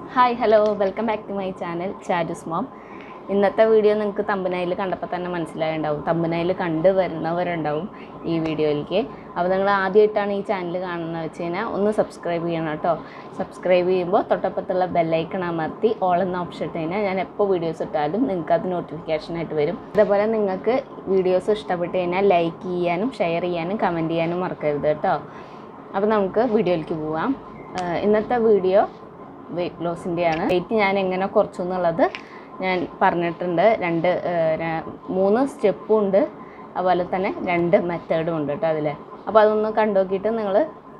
Hi hello welcome back to my channel ചാജുസ് mom ഇന്നത്തെ video നിങ്ങൾക്ക് തമ്പനയിൽ കണ്ടപ്പോൾ തന്നെ മനസ്സിലായിട്ടുണ്ടാവും തമ്പനയിൽ കണ്ട് വരുന്നവരുണ്ടാവും ഈ വീഡിയോയിലേക്ക് അപ്പോൾ നിങ്ങൾ ആദ്യമായിട്ടാണ് ഈ ചാനൽ കാണുന്നത് വെച്ച് കഴിഞ്ഞാൽ ഒന്ന് സബ്സ്ക്രൈബ് ചെയ്യണം കേട്ടോ സബ്സ്ക്രൈബ് ചെയ്യുമ്പോൾ തൊട്ടപ്പുറത്തുള്ള ബെല്ലൈക്കൺ അമർത്തി ഓൾ എന്ന ഓപ്ഷൻ ഇട്ട് കഴിഞ്ഞാൽ ഞാൻ എപ്പോൾ വീഡിയോസ് ഇട്ടാലും നിങ്ങൾക്ക് അത് നോട്ടിഫിക്കേഷനായിട്ട് വരും അതേപോലെ നിങ്ങൾക്ക് വീഡിയോസ് ഇഷ്ടപ്പെട്ട് കഴിഞ്ഞാൽ ലൈക്ക് ചെയ്യാനും ഷെയർ ചെയ്യാനും കമൻറ്റ് ചെയ്യാനും മറക്കരുത് കേട്ടോ അപ്പോൾ നമുക്ക് വീഡിയോയിലേക്ക് പോവാം ആഹ് ഇന്നത്തെ വീഡിയോ വെയിറ്റ് ലോസിൻ്റെയാണ് വെയിറ്റ് ഞാൻ എങ്ങനെ കുറച്ചു എന്നുള്ളത് ഞാൻ പറഞ്ഞിട്ടുണ്ട് രണ്ട് ആഹ് ര- മൂന്ന് സ്റ്റെപ്പും ഉണ്ട് അതുപോലെ തന്നെ രണ്ട് മെത്തേഡും ഉണ്ട് കേട്ടോ അതിൽ അപ്പോൾ അതൊന്ന് കണ്ടു നോക്കിയിട്ട് നിങ്ങൾ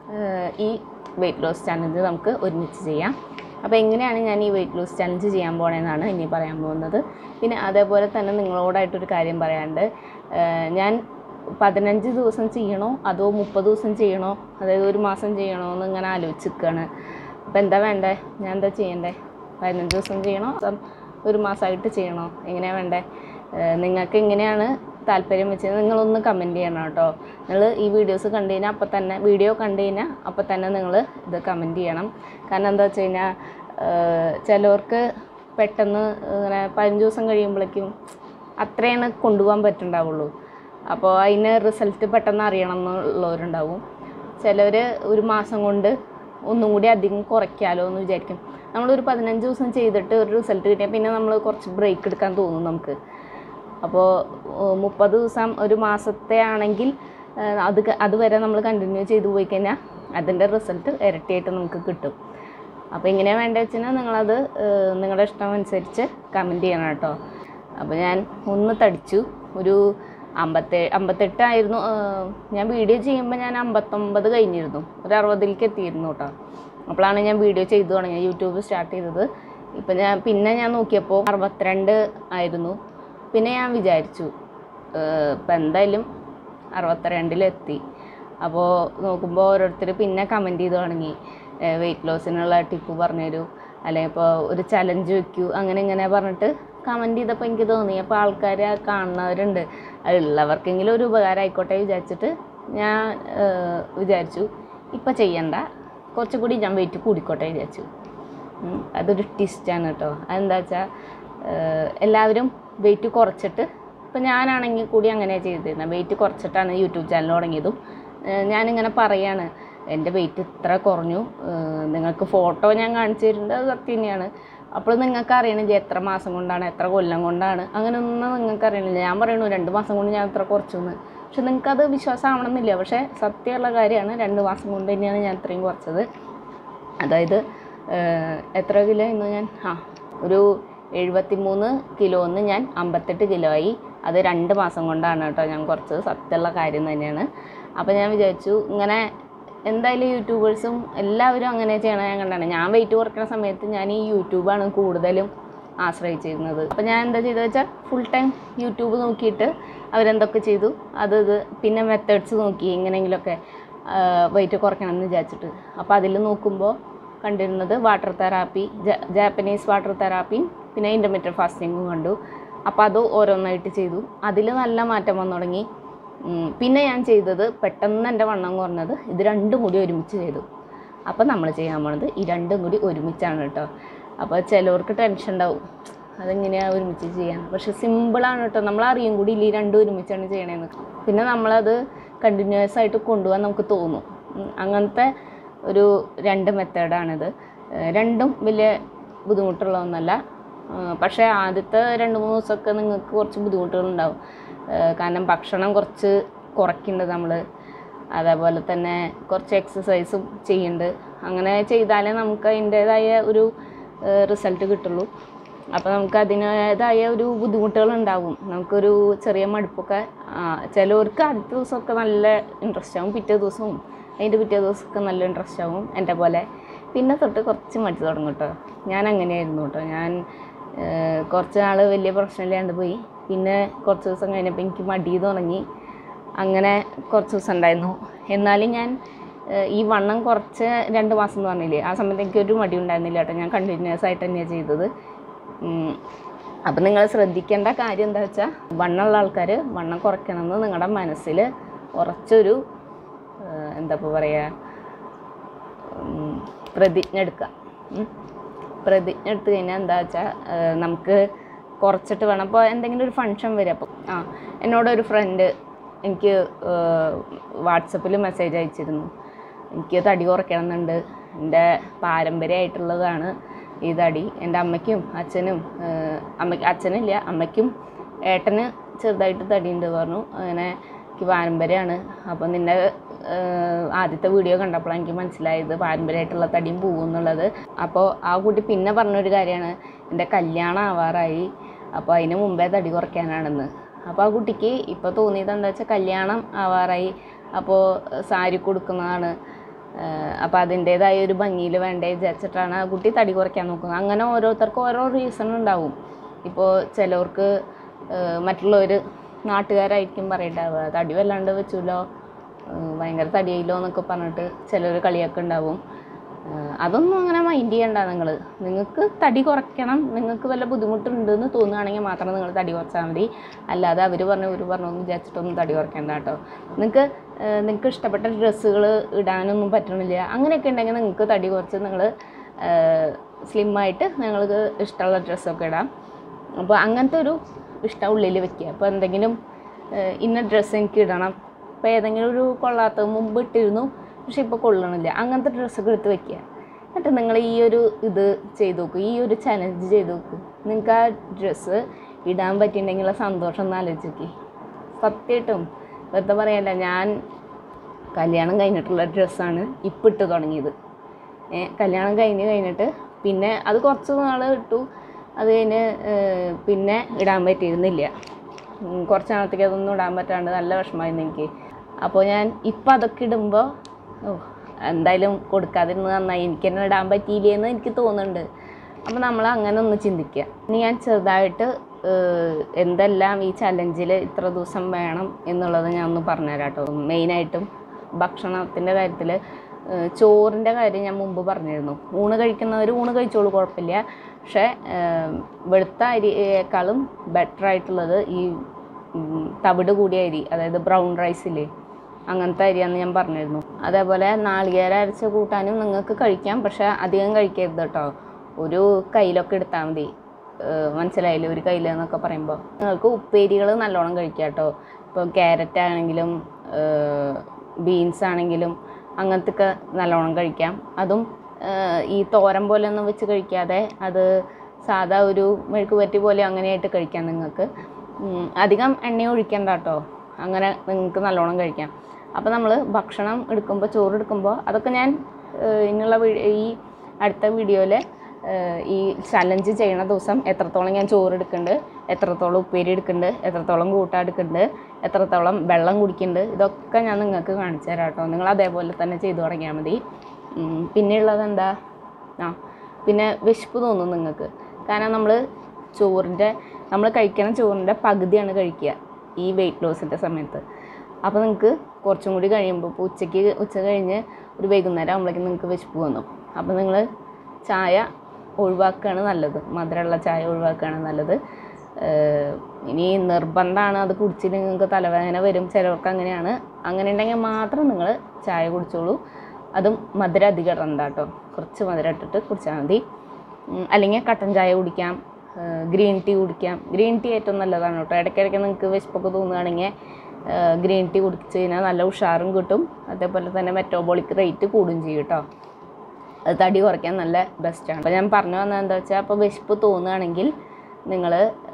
ഈ വെയിറ്റ് ലോസ് ചാലഞ്ച് നമുക്ക് ഒരുമിച്ച് ചെയ്യാം അപ്പോൾ എങ്ങനെയാണ് ഞാൻ ഈ വെയിറ്റ് ലോസ് ചാലഞ്ച് ചെയ്യാൻ പോണതെന്നാണ് ഇനി പറയാൻ പോകുന്നത് പിന്നെ അതേപോലെ തന്നെ നിങ്ങളോടായിട്ടൊരു കാര്യം പറയാണ്ട് ആഹ് ഞാൻ പതിനഞ്ച് ദിവസം ചെയ്യണോ അതോ മുപ്പത് ദിവസം ചെയ്യണോ അതായത് ഒരു മാസം ചെയ്യണോ എന്ന് ഇങ്ങനെ ആലോചിച്ചിരിക്കുകയാണ് അപ്പോൾ എന്താ വേണ്ടേ ഞാൻ എന്താ ചെയ്യണ്ടേ പതിനഞ്ച് ദിവസം ചെയ്യണോ അതോ ഒരു മാസമായിട്ട് ചെയ്യണോ എങ്ങനെയാണ് വേണ്ടേ ഏഹ് നിങ്ങൾക്ക് എങ്ങനെയാണ് താല്പര്യം വെച്ചത് നിങ്ങളൊന്ന് കമൻറ്റ് ചെയ്യണം കേട്ടോ നിങ്ങൾ ഈ വീഡിയോസ് കണ്ടു കഴിഞ്ഞാൽ അപ്പം തന്നെ വീഡിയോ കണ്ടു കഴിഞ്ഞാൽ അപ്പം തന്നെ നിങ്ങൾ ഇത് കമൻറ്റ് ചെയ്യണം കാരണം എന്താ വെച്ച് കഴിഞ്ഞാൽ ചിലവർക്ക് പെട്ടെന്ന് ഇങ്ങനെ പതിനഞ്ച് ദിവസം കഴിയുമ്പോഴേക്കും അത്രയാണ് കൊണ്ടുപോകാൻ പറ്റുണ്ടാവുള്ളൂ അപ്പോൾ അതിന് റിസൾട്ട് പെട്ടെന്ന് അറിയണം എന്നുള്ളവരുണ്ടാവും ചിലവർ ഒരു മാസം കൊണ്ട് ഒന്നും കൂടി അധികം കുറയ്ക്കാലോ എന്ന് വിചാരിക്കും നമ്മളൊരു പതിനഞ്ച് ദിവസം ചെയ്തിട്ട് ഒരു റിസൾട്ട് കിട്ടിയാൽ പിന്നെ നമ്മൾ കുറച്ച് ബ്രേക്ക് എടുക്കാൻ തോന്നും നമുക്ക് അപ്പോൾ മുപ്പത് ദിവസം ഒരു മാസത്തെ ആണെങ്കിൽ ഏഹ്, അത് ക- അതുവരെ നമ്മൾ കണ്ടിന്യൂ ചെയ്ത് പോയി കഴിഞ്ഞാൽ അതിൻ്റെ റിസൾട്ട് ഇരട്ടിയായിട്ട് നമുക്ക് കിട്ടും അപ്പോൾ എങ്ങനെയാണ് വേണ്ടത് വെച്ചാൽ നിങ്ങളത് ഏഹ്, നിങ്ങളുടെ ഇഷ്ടം അനുസരിച്ച് കമൻറ്റ് ചെയ്യണം കേട്ടോ അപ്പോൾ ഞാൻ ഒന്ന് തടിച്ചു ഒരു അമ്പത്തേ അമ്പത്തെട്ടായിരുന്നു ഏഹ്, ഞാൻ വീഡിയോ ചെയ്യുമ്പോൾ ഞാൻ അമ്പത്തൊമ്പത് കഴിഞ്ഞിരുന്നു ഒരു അറുപതിലേക്ക് എത്തിയിരുന്നു കേട്ടോ അപ്പോഴാണ് ഞാൻ വീഡിയോ ചെയ്തു തുടങ്ങിയത് യൂട്യൂബ് സ്റ്റാർട്ട് ചെയ്തത് ഇപ്പം ഞാൻ പിന്നെ ഞാൻ നോക്കിയപ്പോൾ അറുപത്തിരണ്ട് ആയിരുന്നു പിന്നെ ഞാൻ വിചാരിച്ചു ഏഹ്, ഇപ്പം എന്തായാലും അറുപത്തിരണ്ടിലെത്തി അപ്പോൾ നോക്കുമ്പോൾ ഓരോരുത്തർ പിന്നെ കമൻറ്റ് ചെയ്ത് തുടങ്ങി വെയിറ്റ് ലോസിനുള്ള ടിപ്പ് പറഞ്ഞുതരൂ അല്ലെങ്കിൽ ഇപ്പോൾ ഒരു ചലഞ്ച് വെക്കൂ അങ്ങനെ ഇങ്ങനെ പറഞ്ഞിട്ട് കമൻറ്റ് ചെയ്തപ്പോൾ എനിക്ക് തോന്നി അപ്പോൾ ആൾക്കാർ കാണുന്നവരുണ്ട് അത് ഉള്ളവർക്കെങ്കിലും ഒരു ഉപകാരം ആയിക്കോട്ടെ വിചാരിച്ചിട്ട് ഞാൻ ഏഹ്, വിചാരിച്ചു ഇപ്പം ചെയ്യണ്ട കുറച്ചുകൂടി ഞാൻ വെയിറ്റ് കൂടിക്കോട്ടെ വിചാരിച്ചു ഉം, അതൊരു ട്വിസ്റ്റാണ് കേട്ടോ അതെന്താ വെച്ചാൽ എല്ലാവരും വെയിറ്റ് കുറച്ചിട്ട് ഇപ്പം ഞാനാണെങ്കിൽ കൂടി അങ്ങനെ ചെയ്തിരുന്നത് വെയിറ്റ് കുറച്ചിട്ടാണ് യൂട്യൂബ് ചാനൽ തുടങ്ങിയതും ഏഹ് ഞാനിങ്ങനെ പറയാണ് എൻ്റെ വെയിറ്റ് ഇത്ര കുറഞ്ഞു ഏഹ് നിങ്ങൾക്ക് ഫോട്ടോ ഞാൻ കാണിച്ചു തരുന്നുണ്ട് അത് സത്യം തന്നെയാണ് അപ്പോൾ നിങ്ങൾക്ക് അറിയണില്ല എത്ര മാസം കൊണ്ടാണ് എത്ര കൊല്ലം കൊണ്ടാണ് അങ്ങനെയൊന്നും നിങ്ങൾക്ക് അറിയണില്ല ഞാൻ പറയണു രണ്ട് മാസം കൊണ്ട് ഞാൻ ഇത്ര കുറച്ചു എന്ന് പക്ഷെ നിങ്ങൾക്കത് വിശ്വാസമാവണമെന്നില്ല പക്ഷേ സത്യമുള്ള കാര്യമാണ് രണ്ട് മാസം കൊണ്ട് തന്നെയാണ് ഞാൻ ഇത്രയും കുറച്ചത് അതായത് ഏഹ്, എത്ര കിലോ ഇന്ന് ഞാൻ ആ ഒരു എഴുപത്തി മൂന്ന് കിലോന്ന് ഞാൻ അമ്പത്തെട്ട് കിലോ ആയി അത് രണ്ട് മാസം കൊണ്ടാണ് കേട്ടോ ഞാൻ കുറച്ചത് സത്യമുള്ള കാര്യം തന്നെയാണ് അപ്പോൾ ഞാൻ വിചാരിച്ചു ഇങ്ങനെ എന്തായാലും യൂട്യൂബേഴ്സും എല്ലാവരും അങ്ങനെ ചെയ്യണത് ഞാൻ കണ്ടാണ് ഞാൻ വെയിറ്റ് കുറയ്ക്കുന്ന സമയത്ത് ഞാൻ ഈ യൂട്യൂബാണ് കൂടുതലും ആശ്രയിച്ചിരുന്നത് അപ്പോൾ ഞാൻ എന്താ ചെയ്തത് വെച്ചാൽ ഫുൾ ടൈം യൂട്യൂബ് നോക്കിയിട്ട് അവരെന്തൊക്കെ ചെയ്തു അത് ഇത് പിന്നെ മെത്തേഡ്സ് നോക്കി എങ്ങനെയെങ്കിലുമൊക്കെ വെയിറ്റ് കുറയ്ക്കണം എന്ന് വിചാരിച്ചിട്ട് അപ്പോൾ അതിൽ നോക്കുമ്പോൾ കണ്ടിരുന്നത് വാട്ടർ തെറാപ്പി ജാപ്പനീസ് വാട്ടർ തെറാപ്പിയും പിന്നെ ഇൻ്റർമീഡിയറ്റ് ഫാസ്റ്റിങ്ങും കണ്ടു അപ്പോൾ അത് ഓരോന്നായിട്ട് ചെയ്തു അതിൽ നല്ല മാറ്റം വന്നു തുടങ്ങി ഉം, പിന്നെ ഞാൻ ചെയ്തത് പെട്ടെന്ന് എൻ്റെ വണ്ണം കുറഞ്ഞത് ഇത് രണ്ടും കൂടി ഒരുമിച്ച് ചെയ്തു അപ്പോൾ നമ്മൾ ചെയ്യാൻ പോണത് ഈ രണ്ടും കൂടി ഒരുമിച്ചാണ് കേട്ടോ അപ്പോൾ ചിലവർക്ക് ടെൻഷൻ ഉണ്ടാവും അതെങ്ങനെയാണ് ഒരുമിച്ച് ചെയ്യാൻ പക്ഷെ സിമ്പിളാണ് കേട്ടോ നമ്മൾ അറിയും കൂടി ഇല്ല ഈ രണ്ടും ഒരുമിച്ചാണ് ചെയ്യണേന്ന് പിന്നെ നമ്മളത് കണ്ടിന്യൂസ് ആയിട്ട് കൊണ്ടുപോകാൻ നമുക്ക് തോന്നും ഉം, അങ്ങനത്തെ ഒരു രണ്ട് മെത്തേഡാണിത് ഏഹ് രണ്ടും വലിയ ബുദ്ധിമുട്ടുള്ള ഒന്നല്ല ഏഹ് പക്ഷേ ആദ്യത്തെ രണ്ട് മൂന്ന് ദിവസമൊക്കെ നിങ്ങൾക്ക് കുറച്ച് ബുദ്ധിമുട്ടുകളുണ്ടാവും ഏഹ് കാരണം ഭക്ഷണം കുറച്ച് കുറയ്ക്കുന്നുണ്ട് നമ്മൾ അതേപോലെ തന്നെ കുറച്ച് എക്സസൈസും ചെയ്യുന്നുണ്ട് അങ്ങനെ ചെയ്താലേ നമുക്ക് അതിൻ്റേതായ ഒരു റിസൾട്ട് കിട്ടുള്ളൂ അപ്പോൾ നമുക്ക് അതിൻ്റേതായ ഒരു ബുദ്ധിമുട്ടുകൾ ഉണ്ടാവും നമുക്കൊരു ചെറിയ മടുപ്പൊക്കെ ആ, ചിലവർക്ക് ആദ്യത്തെ ദിവസമൊക്കെ നല്ല ഇൻട്രസ്റ്റ് ആവും പിറ്റേ ദിവസവും അതിൻ്റെ പിറ്റേ ദിവസമൊക്കെ നല്ല ഇൻട്രസ്റ്റ് ആവും എൻ്റെ പോലെ പിന്നെ തൊട്ട് കുറച്ച് മടി തുടങ്ങും കേട്ടോ ഞാൻ അങ്ങനെയായിരുന്നു കേട്ടോ ഞാൻ ഏഹ്, കുറച്ച് നാൾ വലിയ പ്രശ്നമില്ലാണ്ട് പോയി പിന്നെ കുറച്ച് ദിവസം കഴിഞ്ഞപ്പോൾ എനിക്ക് മടി തുടങ്ങി അങ്ങനെ കുറച്ച് ദിവസം ഉണ്ടായിരുന്നു എന്നാലും ഞാൻ ഏഹ്, ഈ വണ്ണം കുറച്ച് രണ്ട് മാസം എന്ന് പറഞ്ഞില്ലേ ആ സമയത്ത് എനിക്കൊരു മടി ഉണ്ടായിരുന്നില്ല കേട്ടോ ഞാൻ കണ്ടിന്യൂസ് ആയിട്ട് തന്നെയാണ് ചെയ്തത് ഉം. അപ്പം നിങ്ങൾ ശ്രദ്ധിക്കേണ്ട കാര്യം എന്താ വെച്ചാൽ വണ്ണമുള്ള ആൾക്കാർ വണ്ണം കുറയ്ക്കണമെന്ന് നിങ്ങളുടെ മനസ്സിൽ ഉറച്ചൊരു ഏഹ്, എന്താ ഇപ്പോൾ പറയുക ഉം, പ്രതിജ്ഞ എടുക്കുക ഉം. പ്രതിജ്ഞ എടുത്തു കഴിഞ്ഞാൽ എന്താ വെച്ചാൽ നമുക്ക് കുറച്ചിട്ട് വേണം അപ്പോൾ എന്തെങ്കിലും ഒരു ഫങ്ഷൻ വരും അപ്പോൾ ആ എന്നോടൊരു ഫ്രണ്ട് എനിക്ക് വാട്സപ്പിൽ മെസ്സേജ് അയച്ചിരുന്നു എനിക്ക് തടി കുറയ്ക്കണം എന്നുണ്ട് എൻ്റെ പാരമ്പര്യമായിട്ടുള്ളതാണ് ഈ തടി എൻ്റെ അമ്മയ്ക്കും അച്ഛനും അമ്മ അച്ഛനില്ല അമ്മയ്ക്കും ഏട്ടന് ചെറുതായിട്ട് തടിയുണ്ട് പറഞ്ഞു അങ്ങനെ എനിക്ക് പാരമ്പര്യമാണ് അപ്പോൾ നിൻ്റെ ഏഹ്, ആദ്യത്തെ വീഡിയോ കണ്ടപ്പോഴാണ് എനിക്ക് മനസ്സിലായത് പാരമ്പര്യമായിട്ടുള്ള തടിയും പോകും എന്നുള്ളത് അപ്പോൾ ആ കുട്ടി പിന്നെ പറഞ്ഞൊരു കാര്യമാണ് എൻ്റെ കല്യാണം ആവാറായി അപ്പോൾ അതിന് മുമ്പേ തടി കുറയ്ക്കാനാണെന്ന് അപ്പോൾ ആ കുട്ടിക്ക് ഇപ്പോൾ തോന്നിയത് എന്താ വെച്ചാൽ കല്യാണം ആവാറായി അപ്പോൾ സാരി കൊടുക്കുന്നതാണ് അപ്പോൾ അതിൻ്റേതായ ഒരു ഭംഗിയിൽ വേണ്ടേ വിചാരിച്ചിട്ടാണ് ആ കുട്ടി തടി കുറയ്ക്കാൻ നോക്കുന്നത് അങ്ങനെ ഓരോരുത്തർക്കും ഓരോ റീസൺ ഉണ്ടാവും ഇപ്പോൾ ചിലവർക്ക് ഏഹ് മറ്റുള്ളവർ നാട്ടുകാരായിരിക്കും പറയണ്ടാവുക തടി വല്ലാണ്ട് വെച്ചല്ലോ ഏഹ് ഭയങ്കര തടിയായില്ലോ എന്നൊക്കെ പറഞ്ഞിട്ട് ചിലർ കളിയൊക്കെ ഉണ്ടാവും ഏഹ് അതൊന്നും അങ്ങനെ മൈൻഡ് ചെയ്യണ്ട നിങ്ങൾ നിങ്ങൾക്ക് തടി കുറയ്ക്കണം നിങ്ങൾക്ക് വല്ല ബുദ്ധിമുട്ടുണ്ടെന്ന് തോന്നുകയാണെങ്കിൽ മാത്രം നിങ്ങൾ തടി കുറച്ചാൽ മതി അല്ലാതെ അവർ പറഞ്ഞു ഇവർ പറഞ്ഞു എന്ന് വിചാരിച്ചിട്ടൊന്നും തടി കുറയ്ക്കണ്ട കേട്ടോ നിങ്ങൾക്ക് നിങ്ങൾക്ക് ഇഷ്ടപ്പെട്ട ഡ്രസ്സുകൾ ഇടാനൊന്നും പറ്റണില്ല അങ്ങനെയൊക്കെ ഉണ്ടെങ്കിൽ നിങ്ങൾക്ക് തടി കുറച്ച് നിങ്ങൾ സ്ലിമ്മായിട്ട് നിങ്ങൾക്ക് ഇഷ്ടമുള്ള ഡ്രസ്സൊക്കെ ഇടാം അപ്പോൾ അങ്ങനത്തെ ഒരു ഇഷ്ടം ഉള്ളിൽ വെക്കുക അപ്പോൾ എന്തെങ്കിലും ഏഹ് ഇന്ന ഡ്രസ്സ് എനിക്ക് ഇടണം ഇപ്പോൾ ഏതെങ്കിലും ഒരു കൊള്ളാത്ത മുമ്പ് ഇട്ടിരുന്നു പക്ഷെ ഇപ്പോൾ കൊള്ളണില്ല അങ്ങനത്തെ ഡ്രസ്സൊക്കെ എടുത്ത് വെക്കുക എന്നിട്ട് നിങ്ങൾ ഈ ഒരു ഇത് ചെയ്ത് നോക്കൂ ഈ ഒരു ചലഞ്ച് ചെയ്ത് നോക്കൂ നിങ്ങൾക്ക് ആ ഡ്രസ്സ് ഇടാൻ പറ്റിയിട്ടുണ്ടെങ്കിലുള്ള സന്തോഷം ഒന്ന് ആലോചിച്ച് സത്യമായിട്ടും വെറുതെ പറയല്ല ഞാൻ കല്യാണം കഴിഞ്ഞിട്ടുള്ള ഡ്രസ്സാണ് ഇപ്പം ഇട്ട് തുടങ്ങിയത് ഏ, കല്യാണം കഴിഞ്ഞ് കഴിഞ്ഞിട്ട് പിന്നെ അത് കുറച്ച് നാൾ ഇട്ടു അത് കഴിഞ്ഞ് ഏഹ്, പിന്നെ ഇടാൻ പറ്റിയിരുന്നില്ല ഉം, കുറച്ച് നാളത്തേക്ക് അതൊന്നും ഇടാൻ പറ്റാണ്ട് നല്ല വിഷമമായിരുന്നു എനിക്ക് അപ്പോൾ ഞാൻ ഇപ്പം അതൊക്കെ ഇടുമ്പോൾ ഓ എന്തായാലും കൊടുക്കാതിരുന്നത് നന്നായി എനിക്ക് തന്നെ ഇടാൻ പറ്റിയില്ലേന്ന് എനിക്ക് തോന്നുന്നുണ്ട് അപ്പോൾ നമ്മൾ അങ്ങനെ ഒന്ന് ചിന്തിക്കുക ഇനി ഞാൻ ചെറുതായിട്ട് ഏഹ്, എന്തെല്ലാം ഈ ചലഞ്ചിൽ ഇത്ര ദിവസം വേണം എന്നുള്ളത് ഞാൻ ഒന്ന് പറഞ്ഞുതരാം കേട്ടോ മെയിനായിട്ടും ഭക്ഷണത്തിൻ്റെ കാര്യത്തിൽ ചോറിൻ്റെ കാര്യം ഞാൻ മുമ്പ് പറഞ്ഞിരുന്നു ഊണ് കഴിക്കുന്നവർ ഊണ് കഴിച്ചോളൂ കുഴപ്പമില്ല പക്ഷേ ഏഹ്, വെളുത്ത അരിയേക്കാളും ബെറ്റർ ആയിട്ടുള്ളത് ഈ ഉം, തവിട് കൂടിയ അരി അതായത് ബ്രൗൺ റൈസില്ലേ അങ്ങനത്തെ അരിയാന്ന് ഞാൻ പറഞ്ഞിരുന്നു അതേപോലെ നാളികേര അരച്ച കൂട്ടാനും നിങ്ങൾക്ക് കഴിക്കാം പക്ഷെ അധികം കഴിക്കരുത് കേട്ടോ ഒരു കയ്യിലൊക്കെ എടുത്താൽ മതി ഏഹ് മനസ്സിലായില്ലേ ഒരു കയ്യിൽ എന്നൊക്കെ പറയുമ്പോൾ നിങ്ങൾക്ക് ഉപ്പേരികൾ നല്ലോണം കഴിക്കാം കേട്ടോ ഇപ്പോൾ ക്യാരറ്റ് ആണെങ്കിലും ബീൻസ് ആണെങ്കിലും അങ്ങനത്തെ ഒക്കെ നല്ലോണം കഴിക്കാം അതും ഏഹ് ഈ തോരൻ പോലെ ഒന്നും വെച്ച് കഴിക്കാതെ അത് സാധാ ഒരു മെഴുക്ക് പറ്റി പോലെ അങ്ങനെയായിട്ട് കഴിക്കാം നിങ്ങൾക്ക് ഉം, അധികം എണ്ണ ഒഴിക്കണ്ട കേട്ടോ അങ്ങനെ നിങ്ങൾക്ക് നല്ലോണം കഴിക്കാം അപ്പോൾ നമ്മൾ ഭക്ഷണം എടുക്കുമ്പോൾ ചോറ് എടുക്കുമ്പോൾ അതൊക്കെ ഞാൻ ഏഹ് ഇന്നുള്ള വീ- ഈ അടുത്ത വീഡിയോയിൽ ഈ ചലഞ്ച് ചെയ്യണ ദിവസം എത്രത്തോളം ഞാൻ ചോറ് എടുക്കുന്നുണ്ട് എത്രത്തോളം ഉപ്പേരി എടുക്കുന്നുണ്ട് എത്രത്തോളം കൂട്ട എടുക്കുന്നുണ്ട് എത്രത്തോളം വെള്ളം കുടിക്കുന്നുണ്ട് ഇതൊക്കെ ഞാൻ നിങ്ങൾക്ക് കാണിച്ചു തരാം കേട്ടോ നിങ്ങൾ അതേപോലെ തന്നെ ചെയ്തു തുടങ്ങിയാൽ മതി ഉം, പിന്നെയുള്ളത് എന്താ ആ പിന്നെ വിശപ്പ് തോന്നും നിങ്ങൾക്ക് കാരണം നമ്മൾ ചോറിൻ്റെ നമ്മൾ കഴിക്കണ ചോറിൻ്റെ പകുതിയാണ് കഴിക്കുക ഈ വെയിറ്റ് ലോസിൻ്റെ സമയത്ത് അപ്പോൾ നിങ്ങൾക്ക് കുറച്ചും കൂടി കഴിയുമ്പോൾ ഇപ്പോൾ ഉച്ചയ്ക്ക് ഉച്ച കഴിഞ്ഞ് ഒരു വൈകുന്നേരം ആകുമ്പോഴേക്കും നിങ്ങൾക്ക് വിശപ്പ് വന്നു അപ്പോൾ നിങ്ങൾ ചായ ഒഴിവാക്കുകയാണ് നല്ലത് മധുരമുള്ള ചായ ഒഴിവാക്കുകയാണ് നല്ലത് ഏഹ് ഇനി നിർബന്ധമാണ് അത് കുടിച്ചിട്ട് നിങ്ങൾക്ക് തലവേദന വരും ചിലർക്ക് അങ്ങനെയാണ് അങ്ങനെ ഉണ്ടെങ്കിൽ മാത്രം നിങ്ങൾ ചായ കുടിച്ചോളൂ അതും മധുരം അധികം ഇടണ്ട കേട്ടോ കുറച്ച് മധുരം ഇട്ടിട്ട് കുടിച്ചാൽ മതി ഉം, അല്ലെങ്കിൽ കട്ടൻ ചായ കുടിക്കാം ഗ്രീൻ ടീ കുടിക്കാം ഗ്രീൻ ടീ ഏറ്റവും നല്ലതാണ് കേട്ടോ ഇടയ്ക്കിടയ്ക്ക് നിങ്ങൾക്ക് വിശപ്പൊക്കെ തോന്നുകയാണെങ്കിൽ ഗ്രീൻ ടീ കുടിച്ച് കഴിഞ്ഞാൽ നല്ല ഉഷാറും കിട്ടും അതേപോലെ തന്നെ മെറ്റോബോളിക് റേറ്റ് കൂടുകയും ചെയ്യും കേട്ടോ അത് തടി കുറയ്ക്കാൻ നല്ല ബെസ്റ്റാണ് അപ്പോൾ ഞാൻ പറഞ്ഞു വന്നത് എന്താ വെച്ചാൽ അപ്പോൾ വിശപ്പ് തോന്നുകയാണെങ്കിൽ നിങ്ങൾ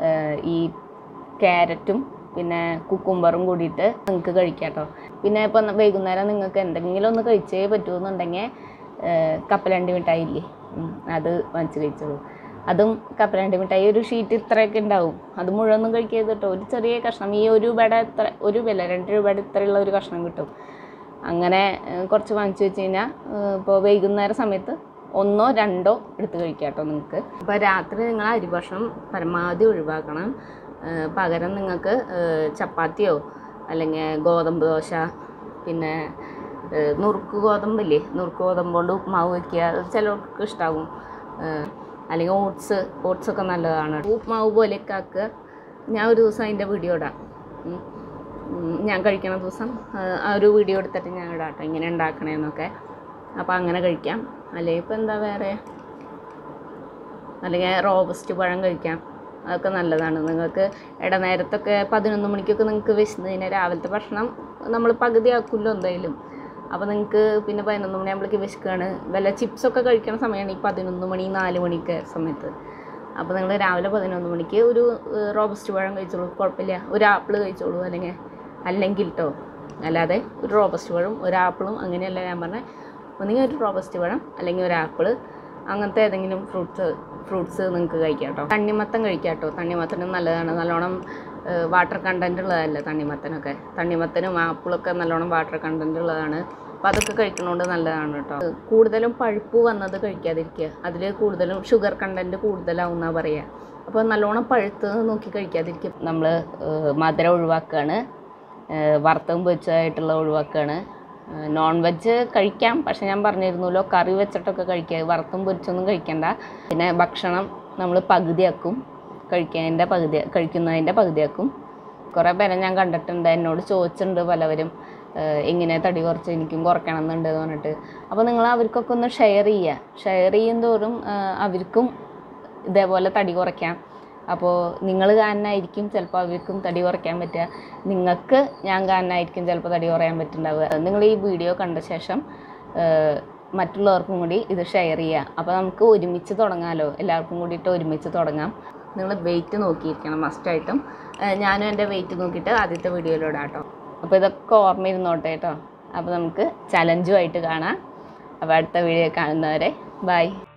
ഈ ക്യാരറ്റും പിന്നെ കുക്കുംബറും കൂടിയിട്ട് നിങ്ങൾക്ക് കഴിക്കാം കേട്ടോ പിന്നെ ഇപ്പം വൈകുന്നേരം നിങ്ങൾക്ക് എന്തെങ്കിലും ഒന്ന് കഴിച്ചേ പറ്റുമെന്നുണ്ടെങ്കിൽ കപ്പലണ്ടി മിഠായി ഇല്ലേ ഉം, അത് വാങ്ങിച്ച് കഴിച്ചോളൂ അതും കപ്പലണ്ടി മിഠായി ഒരു ഷീറ്റ് ഇത്രയൊക്കെ ഉണ്ടാവും അത് മുഴുവനും കഴിക്കരുത് കേട്ടോ ഒരു ചെറിയ കഷ്ണം ഈ ഒരു രൂപയുടെ ഇത്ര ഒരു രൂപയല്ല രണ്ട് രൂപയുടെ ഇത്രയുള്ള ഒരു കഷ്ണം കിട്ടും അങ്ങനെ ഏഹ്, കുറച്ച് വാങ്ങിച്ചു വെച്ച് കഴിഞ്ഞാൽ ഇപ്പോൾ വൈകുന്നേര സമയത്ത് ഒന്നോ രണ്ടോ എടുത്ത് കഴിക്കാം കേട്ടോ നിങ്ങൾക്ക് ഇപ്പോൾ രാത്രി നിങ്ങൾ അരി ഭക്ഷണം പരമാവധി ഒഴിവാക്കണം ഏഹ്, പകരം നിങ്ങൾക്ക് ഏഹ്, ചപ്പാത്തിയോ അല്ലെങ്കിൽ ഗോതമ്പ് ദോശ പിന്നെ ഏഹ്, നുറുക്ക് ഗോതമ്പില്ലേ നുറുക്ക് ഗോതമ്പ് കൊണ്ട് ഉപ്മാവ് വയ്ക്കുക അത് ചിലർക്ക് ഇഷ്ടാവും ഏഹ്, അല്ലെങ്കിൽ ഓട്സ് ഓട്സ് ഒക്കെ നല്ലതാണ് ഉപ്മാവ് പോലെയൊക്കെ ആക്കുക ഞാൻ ഒരു ദിവസം അതിൻ്റെ വീഡിയോ ഇടാം ഉം. ഉം, ഞാൻ കഴിക്കണ ദിവസം ആ, ആ ഒരു വീഡിയോ എടുത്തിട്ട് ഞാൻ ഇടാം കേട്ടോ ഇങ്ങനെ ഉണ്ടാക്കണേന്നൊക്കെ അപ്പോൾ അങ്ങനെ കഴിക്കാം അല്ലെങ്കിൽ ഇപ്പോൾ എന്താ വേറെ അല്ലെങ്കിൽ റോബസ്റ്റ് പഴം കഴിക്കാം അതൊക്കെ നല്ലതാണ് നിങ്ങൾക്ക് ഇടനേരത്തൊക്കെ പതിനൊന്ന് മണിക്കൊക്കെ നിങ്ങൾക്ക് വിശന്ന് കഴിഞ്ഞാൽ രാവിലത്തെ ഭക്ഷണം നമ്മൾ പകുതി ആക്കുമല്ലോ എന്തായാലും അപ്പോൾ നിങ്ങൾക്ക് പിന്നെ പതിനൊന്ന് മണിയാകുമ്പോഴേക്ക് വിശക്കുകയാണ് വല്ല ചിപ്സൊക്കെ കഴിക്കണ സമയമാണ് ഈ പതിനൊന്ന് മണി നാല് മണിയൊക്കെ സമയത്ത് അപ്പോൾ നിങ്ങൾ രാവിലെ പതിനൊന്ന് മണിക്ക് ഒരു ഏഹ്, റോബസ്റ്റ് പഴം കഴിച്ചോളൂ കുഴപ്പമില്ല ഒരു ആപ്പിൾ കഴിച്ചോളൂ അല്ലെങ്കിൽ അല്ലെങ്കിൽ കേട്ടോ അല്ലാതെ ഒരു റോബസ്റ്റ് പഴം ഒരു ആപ്പിളും അങ്ങനെയല്ല ഞാൻ പറഞ്ഞത് ഒന്നുകിൽ ഒരു റോബസ്റ്റ് പഴം അല്ലെങ്കിൽ ഒരു ആപ്പിൾ അങ്ങനത്തെ ഏതെങ്കിലും ഫ്രൂട്ട്സ് ഫ്രൂട്ട്സ് നിങ്ങൾക്ക് കഴിക്കാം കേട്ടോ തണ്ണിമത്തൻ കഴിക്കാം കേട്ടോ തണ്ണിമത്തനും നല്ലതാണ് നല്ലോണം വാട്ടർ കണ്ടൻറ് ഉള്ളതല്ലേ തണ്ണിമത്തനൊക്കെ തണ്ണിമത്തനും ആപ്പിളൊക്കെ നല്ലോണം വാട്ടർ കണ്ടൻറ് ഉള്ളതാണ് അപ്പോൾ അതൊക്കെ കഴിക്കണോണ്ട് നല്ലതാണ് കേട്ടോ കൂടുതലും പഴുപ്പ് വന്നത് കഴിക്കാതിരിക്കുക അതിൽ കൂടുതലും ഷുഗർ കണ്ടൻറ്റ് കൂടുതലാവും എന്നാണ് പറയുക അപ്പോൾ നല്ലോണം പഴുത്ത് നോക്കി കഴിക്കാതിരിക്കുക നമ്മൾ മധുരം ഒഴിവാക്കുകയാണ് ഏഹ് വറുത്തതും പൊരിച്ചതായിട്ടുള്ള ഒഴിവാക്കുകയാണ് നോൺ വെജ് കഴിക്കാം പക്ഷെ ഞാൻ പറഞ്ഞിരുന്നല്ലോ കറി വെച്ചിട്ടൊക്കെ കഴിക്കുക വറുത്തും പൊരിച്ചൊന്നും കഴിക്കണ്ട പിന്നെ ഭക്ഷണം നമ്മൾ പകുതിയാക്കും കഴിക്കുന്നതിൻ്റെ പകുതി കഴിക്കുന്നതിൻ്റെ പകുതിയാക്കും കുറേ പേരെ ഞാൻ കണ്ടിട്ടുണ്ട് എന്നോട് ചോദിച്ചിട്ടുണ്ട് പലവരും ഏഹ് ഇങ്ങനെ തടി കുറച്ച് എനിക്കും കുറയ്ക്കണം എന്നുണ്ട് എന്ന് പറഞ്ഞിട്ട് അപ്പോൾ നിങ്ങൾ അവർക്കൊക്കെ ഒന്ന് ഷെയർ ചെയ്യുക ഷെയർ ചെയ്യും തോറും ഏഹ് അവർക്കും ഇതേപോലെ തടി കുറയ്ക്കാം അപ്പോൾ നിങ്ങൾ കാരണമായിരിക്കും ചിലപ്പോൾ അവർക്കും തടി കുറയ്ക്കാൻ പറ്റുക നിങ്ങൾക്ക് ഞാൻ കാരണമായിരിക്കും ചിലപ്പോൾ തടി കുറയാൻ പറ്റുന്നുണ്ടാവുക നിങ്ങൾ ഈ വീഡിയോ കണ്ട ശേഷം ഏഹ്, മറ്റുള്ളവർക്കും കൂടി ഇത് ഷെയർ ചെയ്യുക അപ്പോൾ നമുക്ക് ഒരുമിച്ച് തുടങ്ങാമല്ലോ എല്ലാവർക്കും കൂടിയിട്ട് ഒരുമിച്ച് തുടങ്ങാം നിങ്ങൾ വെയിറ്റ് നോക്കിയിരിക്കണം മസ്റ്റായിട്ടും ഞാനും എൻ്റെ വെയിറ്റ് നോക്കിയിട്ട് ആദ്യത്തെ വീഡിയോയിലൂടെ കേട്ടോ അപ്പോൾ ഇതൊക്കെ ഓർമ്മയിരുന്നോട്ടെ കേട്ടോ അപ്പോൾ നമുക്ക് ചലഞ്ചുമായിട്ട് കാണാം അപ്പോൾ അടുത്ത വീഡിയോ കാണുന്നവരെ ബൈ